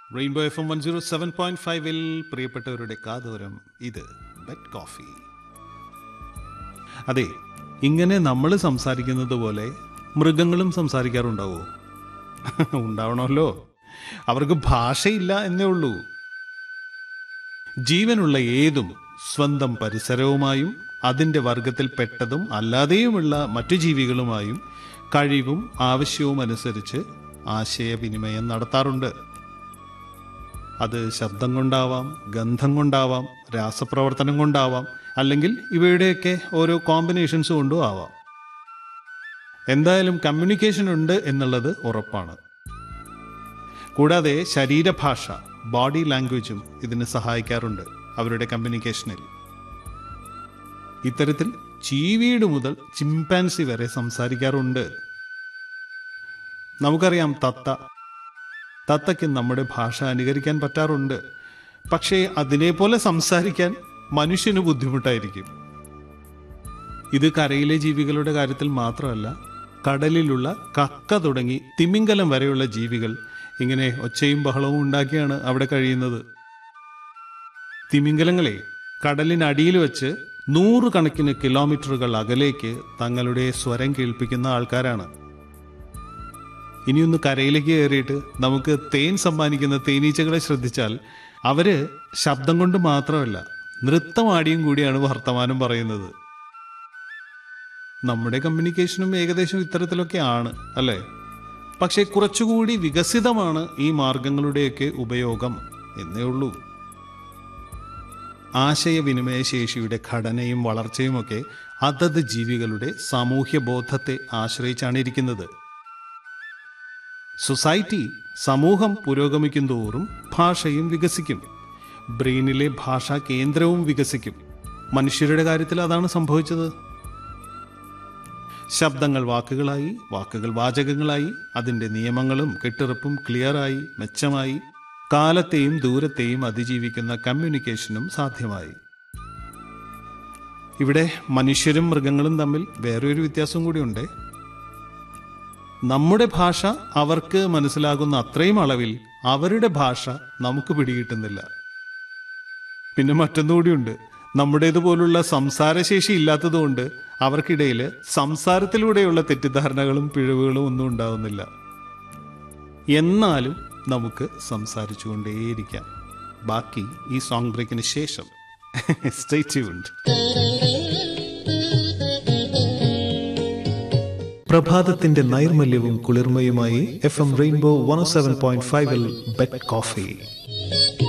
rainbow F M one zero seven point ഫൈവിൽ പ്രിയപ്പെട്ടവരുടെ കാതോരം ഇത് ബെറ്റ് കോഫി അതെ ഇങ്ങനെ നമ്മൾ സംസാരിക്കുന്നത് പോലെ മൃഗങ്ങളും സംസാരിക്കാറുണ്ടാവോ ഉണ്ടാവണമല്ലോ അവർക്ക് ഭാഷയില്ല എന്നേ ഉള്ളൂ ജീവനുള്ള ഏതും സ്വന്തം പരിസരവുമായും അതിൻ്റെ വർഗത്തിൽ പെട്ടതും അല്ലാതെയുമുള്ള മറ്റു ജീവികളുമായും കഴിവും ആവശ്യവും അനുസരിച്ച് ആശയവിനിമയം നടത്താറുണ്ട് അത് ശബ്ദം കൊണ്ടാവാം ഗന്ധം കൊണ്ടാവാം രാസപ്രവർത്തനം കൊണ്ടാവാം അല്ലെങ്കിൽ ഇവയുടെയൊക്കെ ഓരോ കോമ്പിനേഷൻസ് കൊണ്ടും ആവാം എന്തായാലും കമ്മ്യൂണിക്കേഷൻ ഉണ്ട് എന്നുള്ളത് ഉറപ്പാണ് കൂടാതെ ശരീരഭാഷ ബോഡി ലാംഗ്വേജും ഇതിന് സഹായിക്കാറുണ്ട് അവരുടെ കമ്മ്യൂണിക്കേഷനിൽ ഇത്തരത്തിൽ ചീവീട് മുതൽ ചിമ്പാൻസി വരെ സംസാരിക്കാറുണ്ട് നമുക്കറിയാം തത്ത തത്തയ്ക്ക് നമ്മുടെ ഭാഷ അനുകരിക്കാൻ പറ്റാറുണ്ട് പക്ഷേ അതിനെപ്പോലെ സംസാരിക്കാൻ മനുഷ്യന് ബുദ്ധിമുട്ടായിരിക്കും ഇത് കരയിലെ ജീവികളുടെ കാര്യത്തിൽ മാത്രമല്ല കടലിലുള്ള കക്ക തുടങ്ങി തിമിംഗലം വരെയുള്ള ജീവികൾ ഇങ്ങനെ ഒച്ചയും ബഹളവും ഉണ്ടാക്കിയാണ് അവിടെ കഴിയുന്നത് തിമിംഗലങ്ങളെ കടലിനടിയിൽ വെച്ച് നൂറുകണക്കിന് കിലോമീറ്ററുകൾ അകലേക്ക് തങ്ങളുടെ സ്വരം കേൾപ്പിക്കുന്ന ആൾക്കാരാണ് ഇനിയൊന്ന് കരയിലേക്ക് കയറിയിട്ട് നമുക്ക് തേൻ സമ്മാനിക്കുന്ന തേനീച്ചകളെ ശ്രദ്ധിച്ചാൽ അവര് ശബ്ദം കൊണ്ട് മാത്രമല്ല നൃത്തമാടിയും കൂടിയാണ് വർത്തമാനം പറയുന്നത് നമ്മുടെ കമ്മ്യൂണിക്കേഷനും ഏകദേശം ഇത്തരത്തിലൊക്കെ ആണ് അല്ലേ പക്ഷേ കുറച്ചുകൂടി വികസിതമാണ് ഈ മാർഗങ്ങളുടെയൊക്കെ ഉപയോഗം എന്നേ ഉള്ളൂ ആശയവിനിമയ ശേഷിയുടെ ഘടനയും വളർച്ചയുമൊക്കെ അതത് ജീവികളുടെ സാമൂഹ്യ ബോധത്തെ ആശ്രയിച്ചാണ് ഇരിക്കുന്നത് സൊസൈറ്റി സമൂഹം പുരോഗമിക്കും തോറും ഭാഷയും വികസിക്കും ബ്രെയിനിലെ ഭാഷാ കേന്ദ്രവും വികസിക്കും മനുഷ്യരുടെ കാര്യത്തിൽ അതാണ് സംഭവിച്ചത് ശബ്ദങ്ങൾ വാക്കുകളായി വാക്കുകൾ വാചകങ്ങളായി അതിൻ്റെ നിയമങ്ങളും കെട്ടുറപ്പും ക്ലിയറായി മെച്ചമായി കാലത്തെയും ദൂരത്തെയും അതിജീവിക്കുന്ന കമ്മ്യൂണിക്കേഷനും സാധ്യമായി ഇവിടെ മനുഷ്യരും മൃഗങ്ങളും തമ്മിൽ വേറൊരു വ്യത്യാസം കൂടിയുണ്ട് നമ്മുടെ ഭാഷ അവർക്ക് മനസ്സിലാകുന്ന അത്രയും അളവിൽ അവരുടെ ഭാഷ നമുക്ക് പിടികിട്ടുന്നില്ല പിന്നെ മറ്റൊന്നുകൂടിയുണ്ട് നമ്മുടേതുപോലുള്ള സംസാരശേഷി ഇല്ലാത്തതുകൊണ്ട് അവർക്കിടയിൽ സംസാരത്തിലൂടെയുള്ള തെറ്റിദ്ധാരണകളും പിഴവുകളും ഒന്നും ഉണ്ടാവുന്നില്ല എന്നാലും നമുക്ക് സംസാരിച്ചുകൊണ്ടേയിരിക്കാം ബാക്കി ഈ സോങ് ബ്രേക്കിന് ശേഷം സ്റ്റേ ട്യൂൺഡ് പ്രഭാതത്തിന്റെ നൈർമല്യവും കുളിർമയുമായി F M rainbow one seven point ഫൈവിൽ ബെറ്റ് കോഫി